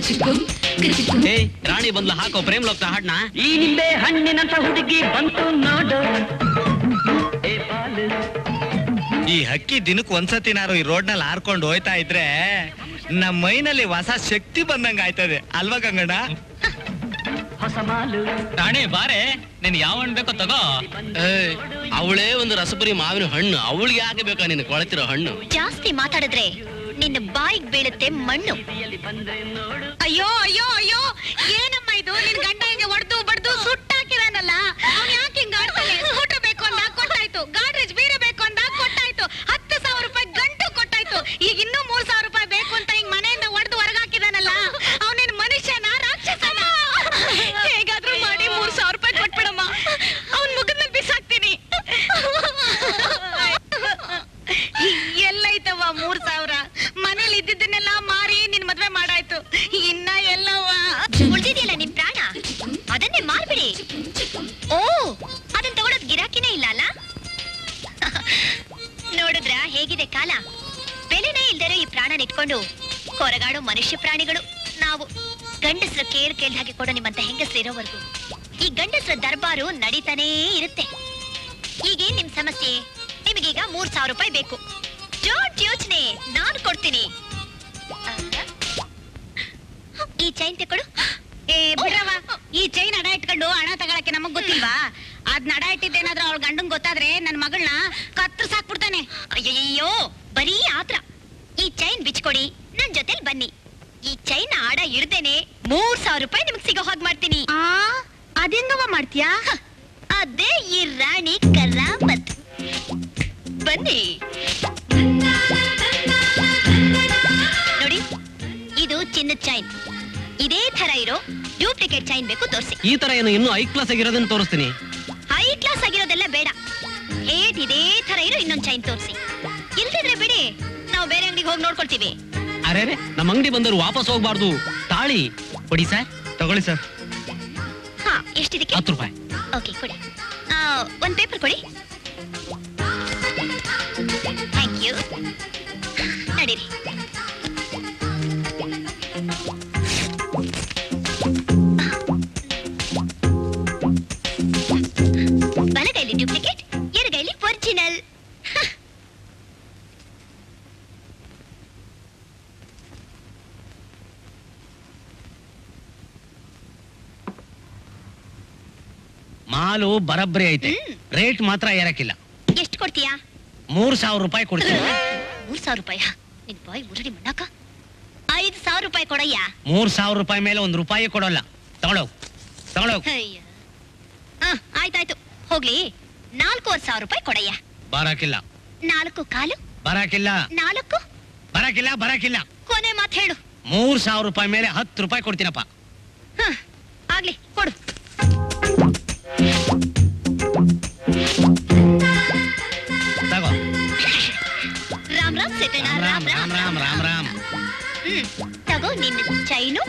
ಕಿಚಿಕು ಕಿಚಿಕು ಏ ರಾಣಿ ಬಂದ್ಲು ಹಾಕೋ ಪ್ರೇಮ್ ಲೋಕ್ತ ಹಾಡ್ನ ಈ ನಿಂಬೆ ಹಣ್ಣಿನಂತ ಹುಡುಗಿ ಬಂತು ನೋಡು ಏ ಬಾಲು ಈ ಹಕ್ಕಿ ದಿನಕ್ಕೆ ಒಂದ್ಸತಿನಾರು ಈ ರೋಡ್ ನಲ್ಲಿ ಹಾರ್ಕೊಂಡು ಹೋಯ್ತಾ ಇದ್ರೆ ನಮ್ಮ ಮೈನಲ್ಲಿ ಹೊಸ ಶಕ್ತಿ ಬಂದಂಗ ಆಯ್ತದೆ ಅಲ್ವಾ ಗಂಗಣ್ಣ ಹೊಸ ಮಾಲು ರಾಣಿ ಬಾರೆ ನೀನ್ ಯಾವ ಹಣ್ಣು ಬೇಕೋ ತಗೋ ಅವಳೇ ಒಂದು ರಸಪುರಿ ಮಾವಿನ ಹಣ್ಣು ಅವಳಿಗೆ ಯಾಕೆ ಬೇಕಾ ನಿನ್ ಕೊಳತಿರೋ ಹಣ್ಣು ಜಾಸ್ತಿ ಮಾತಾಡಿದ್ರೆ ನಿನ್ನ ಬಾಯಿಗೆ ಬೀಳುತ್ತೆ ಮಣ್ಣು ಅಯ್ಯೋ ಅಯ್ಯೋ ಅಯ್ಯೋ ಏನಮ್ಮ ಇದು ನಿನ್ ಗಂಡ ಹಿಂಗೆ ಹೊಡೆದು ಬಡ್ದು ಸುಟ್ಟಾಕಿದಾನಲ್ಲ ಅವ್ನ್ ಯಾಕೆ ಹಿಂಗ್ ಆಡ್ತಾನೆ ಸ್ಕೂಟರ್ ಬೇಕು ಅಂದ ಕೊಟ್ಟಾಯ್ತು ಗಾಡ್ರೇಜ್ ಬೀರೆ ಬೇಕು ಅಂದ ಕೊಟ್ಟಾಯ್ತು ಹತ್ತು ಸಾವಿರ ರೂಪಾಯಿ ಗಂಟು ಕೊಟ್ಟಾಯ್ತು ಈಗ ಇನ್ನೂ ಮೂರ್ ಸಾವಿರ ರೂಪಾಯಿ ಬೇಕು ಅಂತ ಹಿಂಗ್ ಮನೆಯಿಂದ ಹೊಡೆದು ಹೊರಗಾಕಿದಾನಲ್ಲ ಅವನೇನ್ ಮನುಷ್ಯನ ರಾಕ್ಷಸನ ಹೇಗಾದ್ರೂ ಮಾಡಿ ಮೂರ್ ಸಾವಿರ ರೂಪಾಯಿ ಕೊಟ್ಬಿಡಮ್ಮ ಅವ್ನ್ ಮುಗಿದ ಬಿಸಾಕ್ತೀನಿ ಎಲ್ಲೈತವ ಮೂರ್ ಸಾವಿರ ಮನೇಲಿ ಇದ್ದಿದ್ದನ್ನೆಲ್ಲ ಮಾರಿ ನಿನ್ ಮದ್ವೆ ಮಾಡಾಯ್ತು ಇನ್ನ ಎಲ್ಲವ್ವ ಉಳ್ದಿದೆಯಲ್ಲ ನಿಮ್ ಪ್ರಾಣ ಅದನ್ನೇ ಮಾರ್ಬಿಡಿ ಓ ಅದನ್ನ ತಗೊಳೋದ್ ಗಿರಾಕಿನೇ ಇಲ್ಲ ಅಲ್ಲ ನೋಡಿದ್ರ ಹೇಗಿದೆ ಕಾಲ ಬೆಲೆನೇ ಇಲ್ದಿರೋ ಈ ಪ್ರಾಣ ಇಟ್ಕೊಂಡು ಕೊರಗಾಡೋ ಮನುಷ್ಯ ಪ್ರಾಣಿಗಳು ನಾವು ಗಂಡಸ್ರ ಕೇಳ್ ಕೇಳ್ದ ಹಾಗೆ ಕೊಡೋ ನಿಮ್ಮಂತ ಹೆಂಗಸ್ರು ಇರೋವರೆಗೂ ಈ ಗಂಡಸ್ರ ದರ್ಬಾರು ನಡೀತಾನೇ ಇರುತ್ತೆ ಈಗೇನ್ ನಿಮ್ ಸಮಸ್ಯೆ ನಿಮಗೀಗ ಮೂರ್ ಸಾವಿರ ರೂಪಾಯಿ ಬೇಕು ಜೋಡ್ ಯೋಚನೆ ನಾನ್ ಕೊಡ್ತೀನಿ ಆಹಾ. ಈ ಚೈನ್ ತಕೊಡು ಏ ಬಿಡ್ರವ ಈ ಚೈನ್ ಅಡ ಇಟ್ಕೊಂಡು ಹಣ ತಗೊಳಕ್ಕೆ ನಮಗ್ ಗೊತ್ತಿಲ್ವಾ ಅದ್ ನಡ ಇಟ್ಟಿದ್ದೇನಾದ್ರೂ ಅವಳ ಗಂಡಂಗ್ ಗೊತ್ತಾದ್ರೆ ನನ್ ಮಗಳನ್ನ ಕತ್ತರ್ಸಾಕ್ಬಿಡ್ತಾನೆ ಅಯ್ಯಯ್ಯೋ ಬರೀ ಆತ್ರ ಈ ಚೈನ್ ಬಿಚ್ಕೊಡಿ ನನ್ ಜೊತೆಲ್ ಬನ್ನಿ ಈ ಚೈನ್ ಆಡ ಇಡ್ದೇನೆ ಮೂರ್ ಸಾವಿರ ರೂಪಾಯಿ ನಿಮಗ್ ಸಿಗೋ ಹಾಗೆ ಮಾಡ್ತೀನಿ ಆ ಅದೇಂಗವ ಮಾಡ್ತೀಯಾ ಹ, ಅದೇ ಈ ರಾಣಿ ಕರಾಮತ್ ಬನ್ನಿ ನೋಡಿ ಇದು ಚಿನ್ನದ ಚೈನ್ ಇದೇ ತರ ಇರೋ ಡೂಪ್ಲಿಕೇಟ್ ಚೈನ್ ಬೇಕು ತೋರಿಸಿ ಈ ತರ ಏನು ಇನ್ನೂ ಐ ಕ್ಲಾಸ್ ಆಗಿರೋದನ್ನ ತೋರಿಸ್ತೀನಿ ಹೈ ಕ್ಲಾಸ್ ಆಗಿರೋದೆಲ್ಲ ಬೇಡ ಏಟ್ ಇದೇ ತರ ಇರೋ ಇನ್ನೊಂದ್ ಚೈನ್ ತೋರಿಸಿ ಇಲ್ದಿದ್ರೆ ಬಿಡಿ ನಾವು ಬೇರೆ ಅಂಗಡಿಗೆ ಹೋಗಿ ನೋಡ್ಕೊಳ್ತೀವಿ ಅರೆ ನಮ್ಮ ಅಂಗಡಿ ಬಂದವರು ವಾಪಸ್ ಹೋಗ್ಬಾರ್ದು ತಾಳಿ ಕೊಡಿ ಸರ್ ತಗೊಳ್ಳಿ ಸರ್ ಹಾ ಎಷ್ಟಿದಕ್ಕೆ ಹತ್ತು ರೂಪಾಯಿ ಓಕೆ ಕೊಡಿ ಆ, ಒಂದ್ ಪೇಪರ್ ಕೊಡಿ ಥ್ಯಾಂಕ್ ಯು ನಡೀರಿ ಬಲಗೈಲಿ ಡೂಪ್ಲಿಕೇಟ್ ಎಡಗೈಲಿ ಒರಿಜಿನಲ್ ಮಾಲು ಬರಬ್ಬರಿ ಐತೆ ರೇಟ್ ಮಾತ್ರ ಏರಕ್ಕಿಲ್ಲ ಎಷ್ಟು ಕೊಡ್ತೀಯಾ ಮೂರ್ ಸಾವಿರ ರೂಪಾಯಿ ಕೊಡ್ತೀನಿ ಮೂರ್ ಸಾವಿರ ರೂಪಾಯ ನಿನ್ ಬಾಯ್ ಉರುಡಿ ಮಣ್ಣಾಕ ಐದು ಸಾವಿರ ರೂಪಾಯಿ ಕೊಡಯ್ಯ ಮೂರ್ ಸಾವಿರ ರೂಪಾಯಿ ಮೇಲೆ ಒಂದ್ ರೂಪಾಯಿ ಕೊಡೋಲ್ಲ ತಗೊಳೋಗ್ ತಗೊಳೋಗ್ ಅಯ್ಯ. ಆ, ಆಯ್ತಾಯ್ತು ಹೋಗ್ಲಿ ನಾಲ್ಕೂವರೆ ಸಾವಿರ ರೂಪಾಯಿ ಕೊಡಯ್ಯ ಬರಕಿಲ್ಲ ನಾಲ್ಕು ಕಾಲು ಬರಕಿಲ್ಲ ನಾಲ್ಕು ಬರಕಿಲ್ಲ ಬರಕಿಲ್ಲ ಕೊನೆ ಮಾತು ಹೇಳು ಮೂರ್ ಸಾವಿರ ರೂಪಾಯಿ ಮೇಲೆ ಹತ್ತು ರೂಪಾಯಿ ಕೊಡ್ತೀನಪ್ಪ ಹ, ಆಗ್ಲಿ ಕೊಡು ತಗೋ ರಾಮ್ ರಾಮ್ ಸೆಟಣ ರಾಮ್ ರಾಮ್ ರಾಮ್ ರಾಮ್ ರಾಮ್ ರಾಮ್ ಹ್ಮ್ ತಗೋ ನಿನ್ನ ಚೈನು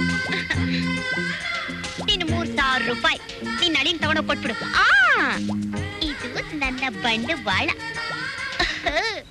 ನಿನ್ನ ಮೂರ್ ಸಾವಿರ ರೂಪಾಯಿ ನಿನ್ನ ಅಳಿನ್ ತಗೊಂಡೋಗ್ ಕೊಟ್ಬಿಡು ಆ ಇದು ನನ್ನ ಬಂಡವಾಳ